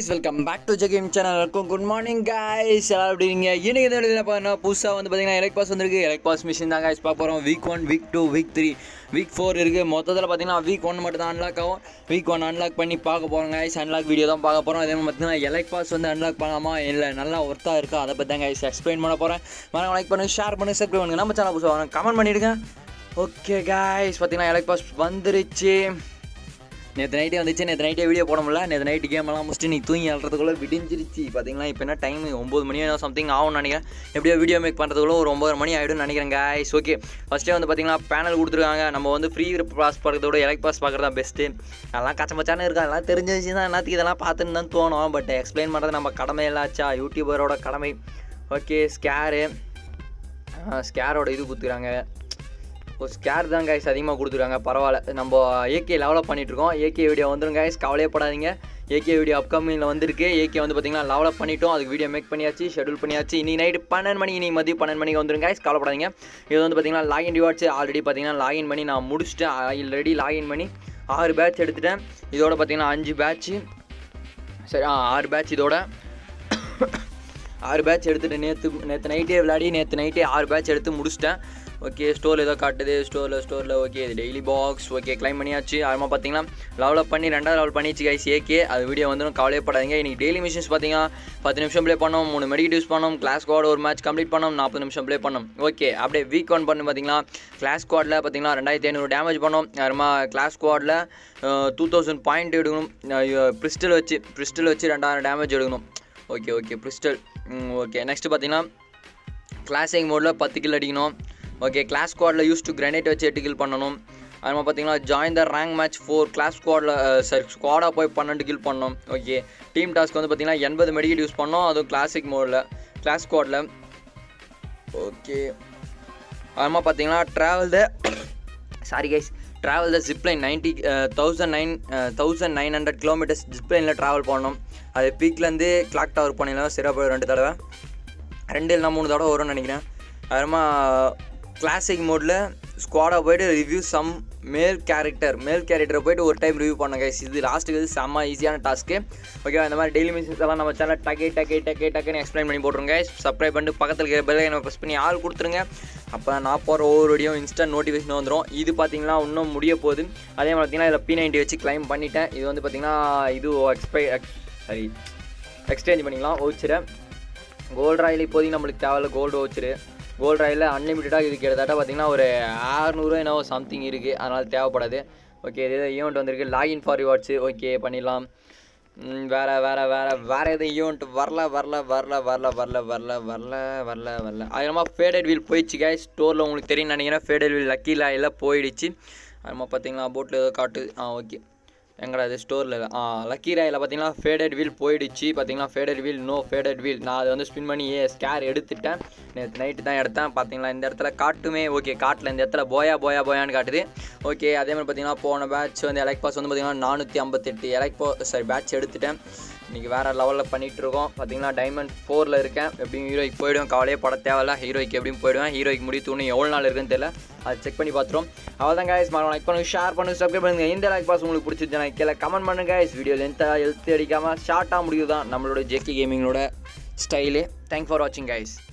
guys welcome back to ஜெகேம் channel இருக்கும் good morning guys எல்லாம் எப்படி இருக்கீங்க இன்னைக்கு இந்த வீடியோவில் பார்த்தீங்கன்னா புதுசாக வந்து பார்த்தீங்கன்னா எலக்ட் பாஸ் வந்திருக்கு எலக்ட் பாஸ் மிஷின் தான் கைஸ் பார்க்க போகிறோம் week one week two week three week four இருக்குது மொத்தத்தில் பார்த்தீங்கன்னா வீக் ஒன் மட்டும் தான் அன்லாக் ஆகும் வீக் ஒன் அன்லாக் பண்ணி பார்க்க போகிறோம் கைஸ் அன்லாக் வீடியோ தான் பார்க்க போகிறோம் அதே மாதிரி பார்த்தீங்கன்னா எலக்ட் பாஸ் வந்து அன்லாக் பண்ணலாமா இல்லை நல்லா ஒர்த்தாக இருக்கா அதை பற்றி தான் கைஸ் எக்ஸ்பிளைன் பண்ண போகிறேன் மறக்காம லைக் பண்ணுங்க ஷேர் பண்ணுங்க சப்ஸ்கிரைப் பண்ணுங்க நம்ம சேனல் புதுசாக கமெண்ட் பண்ணிவிடுங்க ஓகே கைஸ் பார்த்தீங்கன்னா எலக்ட் பாஸ் வந்துருச்சு நேற்று நைட்டே வந்துச்சு நேற்று நைட்டே வீடியோ போட முடியல நேற்று நைட்டு கேம் எல்லாம் முடிச்சுட்டு நீ தூங்கி அழுறதுக்குள்ளே விடிஞ்சிருச்சு பார்த்தீங்களா இப்போ என்ன டைம் ஒம்பது மணி சம்திங் ஆகும்னு நினைக்கிறேன் எப்படியோ வீடியோ மேக் பண்ணுறதுக்குள்ள ஒரு ஒம்பது மணி ஆகிடும்னு நினைக்கிறேன் guys ஓகே ஃபஸ்ட்டே வந்து பார்த்தீங்கன்னா பேனல் கொடுத்துருக்காங்க நம்ம வந்து ஃப்ரீ பாஸ் பார்க்கறத விட எலக்ட் பாஸ் பார்க்குறது தான் பெஸ்ட்டு அதெல்லாம் கச்சமச்சானு இருக்கா எல்லாம் தெரிஞ்ச விஷயம் தான் எல்லாத்துக்கும் இதெல்லாம் பார்த்துன்னு தான் தோணும் பட் எக்ஸ்பிளைன் பண்ணுறது நம்ம கடமை இல்லாச்சா யூடியூபரோட கடமை ஓகே ஸ்கேரு ஸ்கேரோட இது கொடுத்துருக்காங்க ஒரு ஸ்கேர் தான் கைஸ் அதிகமாக கொடுத்துருக்காங்க பரவாயில்ல நம்ம ஏகே லெவலப் பண்ணிகிட்ருக்கோம் ஏகே வீடியோ வந்துடும் கைஸ் கவலையப்படாதீங்க ஏகே வீடியோ அப்கமிங்கில் வந்திருக்கு ஏகே வந்து பார்த்தீங்கன்னா லெவலப் பண்ணிட்டோம் அதுக்கு வீடியோ மேக் பண்ணியாச்சு ஷெடியூல் பண்ணியாச்சு இன்னைக்கு நைட்டு பன்னெண்டு மணி இன்னைக்கு மதியம் பன்னெண்டு மணிக்கு வந்துடும் கைஸ் கவலைப்படாதீங்க இது வந்து பார்த்தீங்கன்னா லாகின் ரிவார்ட்ஸ் ஆல்ரெடி பார்த்தீங்கன்னா லாகின் பண்ணி நான் முடிச்சிட்டேன் ஆல்ரெடி லாகின் பண்ணி ஆறு பேட்ச் எடுத்துட்டேன் இதோட பார்த்தீங்கன்னா அஞ்சு பேட்ச்சு சரி ஆ ஆறு பேட்ச் இதோட ஆறு பேட்ச் எடுத்துட்டு நேற்று நேற்று நைட்டே விளையாடி நேற்று நைட்டே ஆறு பேட்ச் எடுத்து முடிச்சிட்டேன் ஓகே ஸ்டோரில் ஏதோ காட்டுது ஸ்டோரில் ஸ்டோரில் ஓகே இது டெய்லி பாக்ஸ் ஓகே கிளைம் பண்ணியாச்சு அதுமா பார்த்தீங்கன்னா லெவலப் பண்ணி ரெண்டாவது லெவல் பண்ணிச்சு கைஸ் ஏகே அது வீடியோ வந்துடும் கவலையப்படாதீங்க இன்றைக்கி டெய்லி மிஷின்ஸ் பார்த்தீங்கன்னா பத்து நிமிஷம் ப்ளே பண்ணோம் மூணு மெடிக்கல் யூஸ் பண்ணோம் கிளாஸ் ஸ்குவாட் ஒரு மேட்ச் கம்ப்ளீட் பண்ணோம் நாற்பது நிமிஷம் ப்ளே பண்ணோம் ஓகே அப்படியே வீக் ஒன் பண்ணு பார்த்தீங்கன்னா கிளாஸ் ஸ்குவாடில் பார்த்தீங்கன்னா ரெண்டாயிரத்தி ஐநூறு டேமேஜ் பண்ணோம் அதுமா கிளாஸ் ஸ்குவாடில் டூ தௌசண்ட் பாயிண்ட் எடுக்கணும் பிரிஸ்டல் வச்சு பிரிஸ்டல் வச்சு ரெண்டாயிரம் டேமேஜ் எடுக்கணும் okay okay pistol okay next பார்த்தீங்கன்னா கிளாசிக் மோடில் பத்து கில் அடிக்கணும் ஓகே கிளாஸ் ஸ்குவாடில் யூஸ் டு கிரனேட் வச்சு எட்டு கில் பண்ணணும் அது மாதிரி பார்த்தீங்கன்னா join the rank match four clash ஸ்குவாடில் சரி ஸ்குவாடாக போய் பன்னெண்டு கில் பண்ணோம் ஓகே டீம் டாஸ்க் வந்து பார்த்தீங்கன்னா எண்பது மெடிக்கெட் யூஸ் பண்ணோம் அதுவும் கிளாசிக் மோடில் கிளாஸ் ஸ்குவாடில் ஓகே அது மாதிரி பார்த்தீங்கன்னா travel the sorry guys travel the zipline ninety thousand nine thousand nine hundred kilometres ஜிப்லைனில் ட்ராவல் பண்ணோம் அது பீக்லேருந்து கிளாக் டவர் பண்ணிடலாம் சிறப்பு ரெண்டு தடவை ரெண்டு இல்லைனா மூணு தடவை வரும்னு நினைக்கிறேன் அதுமா கிளாசிக் மோடில் ஸ்குவாடாக போயிட்டு ரிவ்யூ சம் மேல் கேரக்டர் மேல் கேரக்டரை போயிட்டு ஒரு டைம் ரிவ்யூ பண்ண கைஸ் இது லாஸ்ட்டுக்கு இது செம்ம ஈஸியான டாஸ்க்கு ஓகே இந்த மாதிரி டெய்லி மிஷின்ஸ் எல்லாம் நம்ம சேனல் டக்கே டக்கே டக்கே டக்குன்னு எக்ஸ்பிளைன் பண்ணி போட்டுருங்க சப்ஸ்கிரைப் பண்ணிட்டு பக்கத்தில் இருக்கிற பெல் ஐக்கனை ப்ரெஸ் பண்ணி ஆள் கொடுத்துருங்க அப்போ நான் போகிற ஒவ்வொரு வீடியோ இன்ஸ்டன்ட் நோட்டிஃபிகேஷன் வந்துடும் இது பார்த்தீங்கன்னா இன்னும் முடிய போகுது அதே மாதிரி பார்த்தீங்கன்னா இதில் பி நைன்ட்டி வச்சு கிளைம் பண்ணிட்டேன் இது வந்து பார்த்தீங்கன்னா இது எக்ஸ்பை சாரி எக்ஸ்சேஞ்ச் பண்ணிக்கலாம் வவுச்சரை கோல்டு ராயில் இப்போதைக்கு நம்மளுக்கு தேவையில்ல கோல்டு வவுச்சரு கோல்டு ராயில் அன்லிமிட்டடாக இது கிட்டத்தட்ட பார்த்தீங்கன்னா ஒரு ஆறுநூறு என்னவோ சம்திங் இருக்குது அதனால் தேவைப்படாது ஓகே இது ஈவெண்ட் வந்திருக்கு லாகின் ஃபார் ரிவார்ட்ஸு ஓகே பண்ணிடலாம் ம், வேற வேற வேற வேற எதுவும் ஈவெண்ட் வரல வரல வரல வரல வரல வரல வரல வரல வரல அது நம்ம ஃபேடட் வீல் போயிடுச்சு கே ஸ்டோரில் உங்களுக்கு தெரியும் நினைக்கிறேன் ஃபேடட் வீல் லக்கி லாயில் போயிடுச்சு அதுமா பார்த்தீங்கன்னா போட்டில் ஏதோ காட்டுது ஆ ஓகே எங்கடா இது ஸ்டோரில் ஆ லக்கி ராயில் பார்த்தீங்கன்னா ஃபேடட் வீல் போயிடுச்சு பார்த்தீங்கன்னா faded wheel no faded wheel நான் அதை வந்து ஸ்பின் பண்ணி ஏ ஸ்கேர் எடுத்துட்டேன் நேற்று நைட்டு தான் எடுத்தேன் பார்த்தீங்களா இந்த இடத்துல காட்டுமே ஓகே காட்டில் இந்த இடத்துல போயா போயா போயான்னு காட்டுது ஓகே அதே மாதிரி பார்த்தீங்கன்னா போன பேட்ச் வந்து எலக்ட் பாஸ் வந்து பார்த்தீங்கன்னா நானூற்றி ஐம்பத்தெட்டு எலக்ட் போ சாரி பேட்ச் எடுத்துட்டேன் இன்றைக்கி வேறு லெவலில் பண்ணிகிட்டு இருக்கோம் பார்த்தீங்கன்னா டைமண்ட் ஃபோரில் இருக்கேன் எப்படியும் ஹீரோய்க்கு போயிடுவேன் கவலையே பட தேவையில்ல ஹீரோய்க்கு எப்படியும் போயிடுவேன் ஹீரோய்க்கு முடி தூணி எவ்வளோ நாள் இருக்குன்னு தெரியல அதை செக் பண்ணி பார்த்துரும் அவள் தான் guys மரம் லைக் பண்ணுங்க ஷேர் பண்ணுங்க சப்ஸ்கிரைப் பண்ணுங்க இந்த லைக் பாஸ் உங்களுக்கு பிடிச்சிருச்சுன்னா கீழே கமெண்ட் பண்ணுங்க guys வீடியோ லென்த்தாக எழுத்து அடிக்காமல் ஷார்ட்டாக முடியுது தான் நம்மளோட ஜேகே கேமிங்களோட ஸ்டைலு தேங்க் ஃபார் வாட்சிங் guys